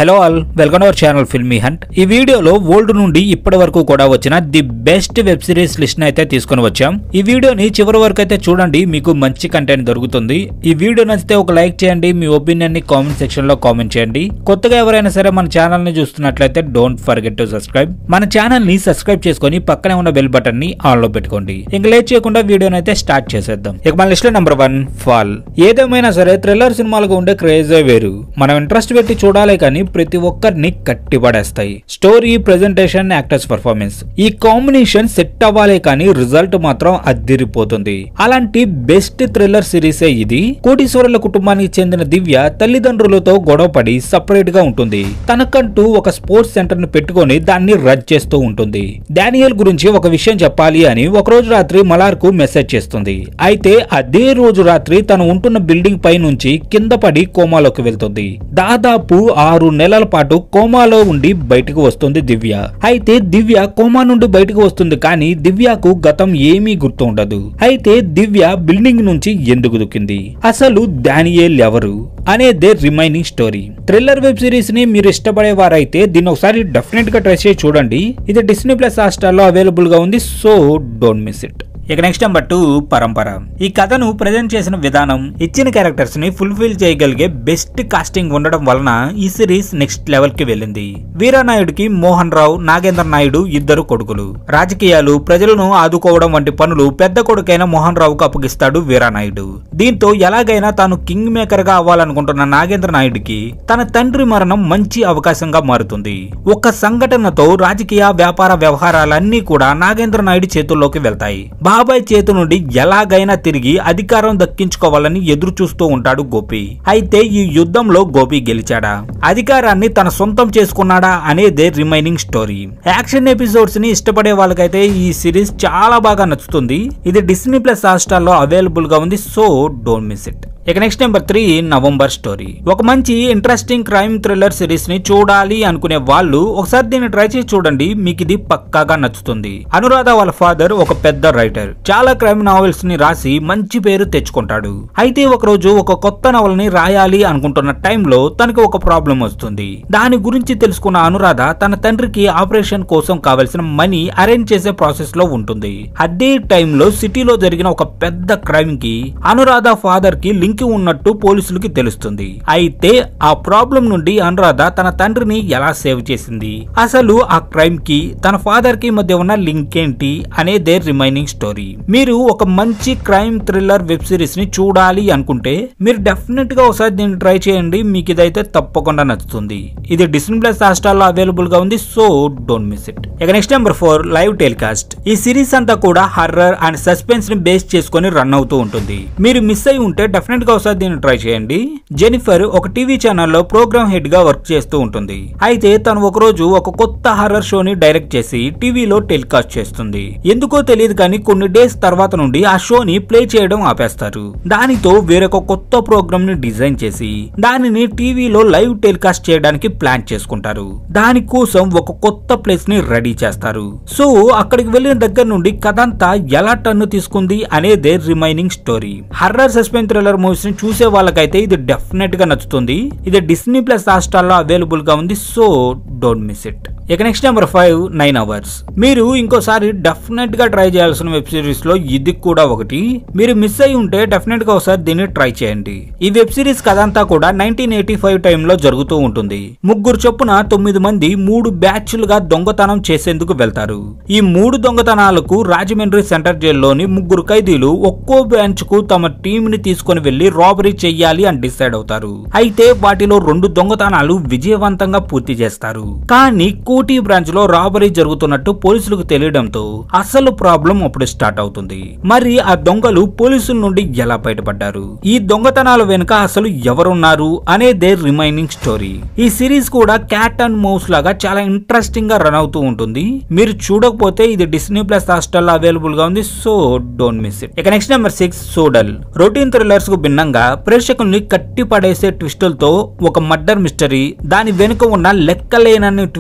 hello all welcome our channel filmy hunt ఈ వీడియోలో old నుండి ఇప్పటి వరకు కూడా వచ్చిన the best web series list అయితే తీసుకొని వచ్చాం ఈ వీడియోని చివరి వరకు అయితే చూడండి మీకు మంచి కంటెంట్ దొరుకుతుంది ఈ వీడియో నచ్చితే ఒక లైక్ చేయండి మీ ఒపీనియన్ ని కామెంట్ సెక్షన్ లో కామెంట్ చేయండి కొత్తగా ఎవరైనా సరే మన ఛానల్ ని చూస్తున్నట్లయితే డోంట్ ఫర్గెట్ టు సబ్స్క్రైబ్ మన ఛానల్ ని సబ్స్క్రైబ్ చేసుకొని పక్కనే ఉన్న బెల్ బటన్ ని ఆన్ లో పెట్టుకోండి ఇంకా లేట్ చేయకుండా వీడియోని అయితే స్టార్ట్ చేసేద్దాం ఇక మన లిస్ట్ లో నెంబర్ వన్ ఫాల్ ఏదేమైనా సరే థ్రిల్లర్ సినిమాలకు ఉండే క్రేజే వేరు మనం ఇంట్రెస్ట్ పెట్టి చూడాలి కానీ ప్రతి ఒక్కరిని కట్టిపడేస్తాయి స్టోరీ ప్రెజెంటేషన్ యాక్టర్స్ పర్ఫార్మెన్స్ ఈ కాంబినేషన్ సెట్ అవ్వాలి కానీ రిజల్ట్ మాత్రం అద్దిరిపోతుంది అలాంటి బెస్ట్ థ్రిల్లర్ సిరీసే ఇది కోటీశ్వరుల కుటుంబానికి చెందిన దివ్య తల్లిదండ్రులతో గొడవపడి సపరేట్ గా ఉంటుంది తనకంటూ ఒక స్పోర్ట్స్ సెంటర్ ని పెట్టుకొని దాన్ని రన్ చేస్తూ ఉంటుంది డానియల్ గురించి ఒక విషయం చెప్పాలి అని ఒక రోజు రాత్రి మలార్ కు మెసేజ్ చేస్తుంది అయితే అదే రోజు రాత్రి తను ఉంటున్న బిల్డింగ్ పై నుంచి కింద పడి కోమాలోకి వెళ్తుంది దాదాపు ఆరు నెలల పాటు కోమాలో ఉండి బయటకు వస్తుంది దివ్య అయితే దివ్య కోమా నుండి బయటకు వస్తుంది కానీ దివ్యకు గతం ఏమీ గుర్తు ఉండదు అయితే దివ్య బిల్డింగ్ నుంచి ఎందుకు దుక్కింది అసలు డానియేల్ ఎవరు అనేదే remaining story thriller web series ని మీరు ఇష్టపడే వారైతే దీన్ని ఒకసారి డెఫినెట్ గా ట్రై చేసి చూడండి ఇది డిస్నీ ప్లస్ హాస్టార్ లో అవైలబుల్ గా ఉంది సో డోంట్ మిస్ ఇట్ ఇక నెక్స్ట్ నెంబర్ టూ పరంపర ఈ కథను ప్రజెంట్ చేసిన విధానం ఇచ్చిన క్యారెక్టర్స్ ని ఫుల్ఫిల్ చేయగలిగే బెస్ట్ కాస్టింగ్ ఉండడం వలన ఈ సిరీస్ నెక్స్ట్ లెవెల్ కి వెళ్ళింది వీరానాయుడికి మోహన్ రావు నాగేంద్ర నాయుడు ఇద్దరు కొడుకులు రాజకీయాలు ప్రజలను ఆదుకోవడం వంటి పనులు పెద్ద కొడుకైన మోహన్ రావుకు అప్పగిస్తాడు వీరానాయుడు దీంతో ఎలాగైనా తాను కింగ్ మేకర్ గా అవ్వాలనుకుంటున్న నాగేంద్ర నాయుడికి తన తండ్రి మరణం మంచి అవకాశంగా మారుతుంది ఒక సంఘటనతో రాజకీయ వ్యాపార వ్యవహారాలన్నీ కూడా నాగేంద్ర నాయుడు చేతుల్లోకి వెళ్తాయి బాబాయ్ చేతి నుండి ఎలాగైనా తిరిగి అధికారం దక్కించుకోవాలని ఎదురు చూస్తూ ఉంటాడు గోపి అయితే ఈ యుద్ధంలో గోపి గెలిచాడా అధికారాన్ని తన సొంతం చేసుకున్నాడా అనేదే రిమైనింగ్ స్టోరీ యాక్షన్ ఎపిసోడ్స్ ని ఇష్టపడే వాళ్ళకైతే ఈ సిరీస్ చాలా బాగా నచ్చుతుంది ఇది డిస్నీ ప్లస్ హాట్స్టార్ లో అవైలబుల్ గా ఉంది సో డోంట్ మిస్ ఇట్ ఇక next number three November story ఒక మంచి ఇంట్రెస్టింగ్ క్రైమ్ థ్రిల్లర్ సిరీస్ ని చూడాలి అనుకునే వాళ్ళు ఒకసారి దీన్ని ట్రై చేసి చూడండి మీకు ఇది పక్కాగా నచ్చుతుంది అనురాధ వాళ్ళ ఫాదర్ ఒక పెద్ద రైటర్ చాలా క్రైమ్ నావెల్స్ ని రాసి మంచి పేరు తెచ్చుకుంటాడు అయితే ఒక రోజు ఒక కొత్త నవల్ ని రాయాలి అనుకుంటున్న టైంలో తనకి ఒక ప్రాబ్లం వస్తుంది దాని గురించి తెలుసుకున్న అనురాధ తన తండ్రికి ఆపరేషన్ కోసం కావలసిన మనీ అరేంజ్ చేసే ప్రాసెస్ లో ఉంటుంది అదే టైంలో సిటీలో జరిగిన ఒక పెద్ద క్రైమ్ కి అనురాధ ఫాదర్ కి లింక్ ఉన్నట్టు పోలీసులకి తెలుస్తుంది అయితే ఆ ప్రాబ్లం నుండి అనురాధ తన తండ్రిని ఎలా సేవ్ చేసింది అసలు ఆ క్రైమ్ కి తన ఫాదర్ కి మధ్య ఉన్న లింక్ ఏంటి అనేదే రిమైనింగ్ స్టోరీ మీరు ఒక మంచి క్రైమ్ థ్రిల్లర్ వెబ్ సిరీస్ ని చూడాలి అనుకుంటే మీరు డెఫినెట్ గా ఒకసారి దీన్ని ట్రై చేయండి మీకు ఇదైతే తప్పకుండా నచ్చుతుంది ఇది డిస్నీ ప్లస్ హాస్టార్ లో అవైలబుల్ గా ఉంది సో డోంట్ మిస్ ఇట్ ఇక next number four live telecast ఈ సిరీస్ అంతా కూడా హర్రర్ అండ్ సస్పెన్స్ ని బేస్ చేసుకొని రన్ అవుతూ ఉంటుంది మీరు మిస్ అయి ఉంటే డెఫినెట్ గా ఒకసారి దీన్ని ట్రై చేయండి జెనిఫర్ ఒక టీవీ ఛానల్లో ప్రోగ్రామ్ హెడ్ గా వర్క్ చేస్తూ ఉంటుంది అయితే తను ఒక రోజు ఒక కొత్త హర్రర్ షోని డైరెక్ట్ చేసి టీవీలో టెలికాస్ట్ చేస్తుంది ఎందుకో తెలియదు కానీ కొన్ని డేస్ తర్వాత నుండి ఆ షోని ప్లే చేయడం ఆపేస్తారు దానితో వేరొక కొత్త ప్రోగ్రామ్ ని డిజైన్ చేసి దానిని టీవీలో లైవ్ టెలికాస్ట్ చేయడానికి ప్లాన్ చేసుకుంటారు దానికోసం ఒక కొత్త ప్లేస్ ని రెడీ చేస్తారు సో అక్కడికి వెళ్ళిన దగ్గర నుండి కథ అంతా ఎలా టన్ను తీసుకుంది అనేదే remaining story horror suspense thriller movies ని చూసే వాళ్ళకైతే ఇది డెఫినెట్ గా నచ్చుతుంది ఇది డిస్నీ ప్లస్ హాస్టార్ లో అవైలబుల్ గా ఉంది సో డోంట్ మిస్ ఇట్ ఇక next number five nine hours మీరు ఇంకోసారి డెఫినెట్ గా ట్రై చేయాల్సిన వెబ్ సిరీస్ లో ఇది కూడా ఒకటి మీరు మిస్ అయి ఉంటే డెఫినెట్ గా ఒకసారి దీన్ని ట్రై చేయండి ఈ వెబ్ సిరీస్ కథ అంతా కూడా నైన్టీన్ ఎయిటీ ఫైవ్ టైంలో జరుగుతూ ఉంటుంది ముగ్గురు చొప్పున తొమ్మిది మంది మూడు బ్యాచ్లుగా దొంగతనం చేసేందుకు వెళ్తారు ఈ మూడు దొంగతనాలకు రాజమండ్రి సెంట్రల్ జైల్లోని ముగ్గురు ఖైదీలు ఒక్కో బ్రాంచ్ కు తమ టీం ని తీసుకొని వెళ్లి రాబరీ చెయ్యాలి అని డిసైడ్ అవుతారు అయితే వాటిలో రెండు దొంగతనాలు విజయవంతంగా పూర్తి చేస్తారు కానీ కోటి బ్రాంచ్ లో రాబరీ జరుగుతున్నట్టు పోలీసులకు తెలియడంతో అసలు ప్రాబ్లం అప్పుడు స్టార్ట్ అవుతుంది మరి ఆ దొంగలు పోలీసుల నుండి ఎలా బయటపడ్డారు ఈ దొంగతనాల వెనుక అసలు ఎవరున్నారు అనేదే రిమైనింగ్ స్టోరీ ఈ సిరీస్ కూడా క్యాట్ అండ్ మౌస్ లాగా చాలా ఇంట్రెస్టింగ్ గా రన్ అవుతూ ఉంటుంది మీరు చూడకపోతే ఇది డిస్నీ ప్లస్ హాస్టల్ లో అవైలబుల్ గా ఉంది సో డోంట్ మిస్ ఇట్ ఇక నెక్స్ట్ నెంబర్ సిక్స్ సోడల్ రొటీన్ థ్రిల్లర్స్ కు భిన్నంగా ప్రేక్షకుల్ని కట్టి పడేసే ట్విస్టులతో ఒక మర్డర్ మిస్టరీ దాని వెనుక ఉన్న లెక్కలేనన్ని ట్విస్టులతో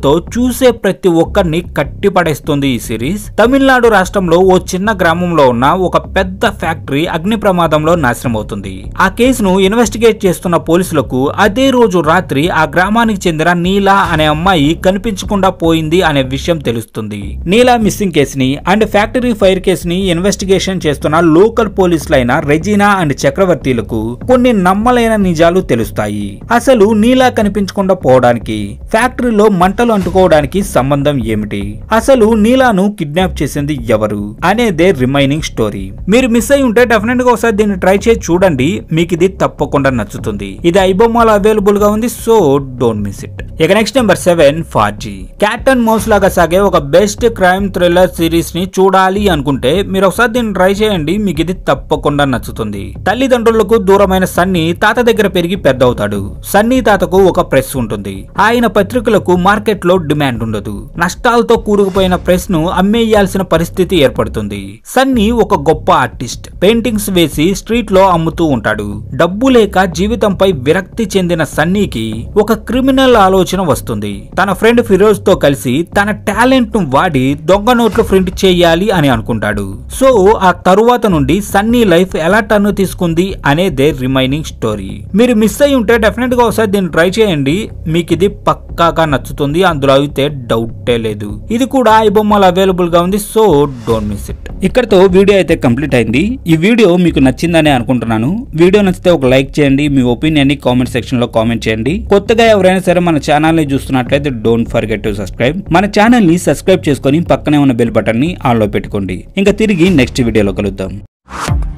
తో చూసే ప్రతి ఒక్కరిని కట్టిపడేస్తుంది ఈ సిరీస్ తమిళనాడు రాష్ట్రంలో ఓ చిన్న గ్రామంలో ఉన్న ఒక పెద్ద ఫ్యాక్టరీ అగ్ని ప్రమాదంలో నాశనం అవుతుంది ఆ కేసును ఇన్వెస్టిగేట్ చేస్తున్న పోలీసులకు అదే రోజు రాత్రి ఆ గ్రామానికి చెందిన నీలా అనే అమ్మాయి కనిపించకుండా పోయింది అనే విషయం తెలుస్తుంది నీలా మిస్సింగ్ కేసుని అండ్ ఫ్యాక్టరీ ఫైర్ కేసుని ఇన్వెస్టిగేషన్ చేస్తున్న లోకల్ పోలీసులైన రెజీనా అండ్ చక్రవర్తిలకు కొన్ని నమ్మలేని నిజాలు తెలుస్తాయి అసలు నీలా కనిపించకుండా పోవడానికి ఫ్యాక్టరీలో మంటలు అంటుకోవడానికి సంబంధం ఏమిటి అసలు నీలాను కిడ్నాప్ చేసింది ఎవరు అనేదే రిమైనింగ్ స్టోరీ మీరు మిస్ అయి ఉంటే డెఫినెట్ గా ఒకసారి దీన్ని ట్రై చేసి చూడండి మీకు ఇది తప్పకుండా నచ్చుతుంది ఇది ఐబొమ్మలో అవైలబుల్ గా ఉంది సో డోంట్ మిస్ ఇట్ ఇక next number seven Farzi cat and mouse లాగా సాగే ఒక బెస్ట్ క్రైమ్ థ్రిల్లర్ సిరీస్ ని చూడాలి అనుకుంటే మీరు ఒకసారి దీన్ని ట్రై చేయండి మీకు ఇది తప్పకుండా నచ్చుతుంది తల్లిదండ్రులకు దూరమైన సన్నీ తాత దగ్గర పెరిగి పెద్ద అవుతాడు సన్నీ తాతకు ఒక ప్రెస్ ఉంటుంది ఆయన పత్రికలకు మార్కెట్ లో డిమాండ్ ఉండదు నష్టాలతో కూరుకుపోయిన ప్రెస్ ను అమ్మేయాల్సిన పరిస్థితి ఏర్పడుతుంది సన్నీ ఒక గొప్ప ఆర్టిస్ట్ పెయింటింగ్స్ వేసి స్ట్రీట్ లో అమ్ముతూ ఉంటాడు డబ్బు లేక జీవితంపై విరక్తి చెందిన సన్నీకి ఒక క్రిమినల్ ఆలోచన వస్తుంది తన ఫ్రెండ్ ఫిరోజ్ తో కలిసి తన టాలెంట్ ను వాడి దొంగ నోట్లు ప్రింట్ చేయాలి అని అనుకుంటాడు సో ఆ తరువాత నుండి సన్నీ లైఫ్ ఎలా టర్న్ తీసుకుంది అనేదే రిమైనింగ్ స్టోరీ మీరు మిస్ అయి ఉంటే డెఫినెట్ గా ఒకసారి దీన్ని ట్రై చేయండి మీకు ఇది పక్కాగా నచ్చుతుంది అందులో అయితే డౌటే లేదు ఇది కూడా ఈ బొమ్మలు అవైలబుల్ గా ఉంది సో డోంట్ మిస్ ఇట్ ఇక్కడతో వీడియో అయితే కంప్లీట్ అయింది ఈ వీడియో మీకు నచ్చిందని అనుకుంటున్నాను వీడియో నచ్చితే ఒక లైక్ చేయండి మీ ఒపీనియన్ ని కామెంట్ సెక్షన్ లో కామెంట్ చేయండి కొత్తగా ఎవరైనా సరే మన ఛానల్ ని చూస్తున్నట్లయితే డోంట్ ఫర్గెట్ టు సబ్స్క్రైబ్ మన ఛానల్ ని సబ్స్క్రైబ్ చేసుకొని పక్కనే ఉన్న బెల్ బటన్ ని ఆన్ లో పెట్టుకోండి ఇంకా తిరిగి నెక్స్ట్ వీడియోలో కలుద్దాం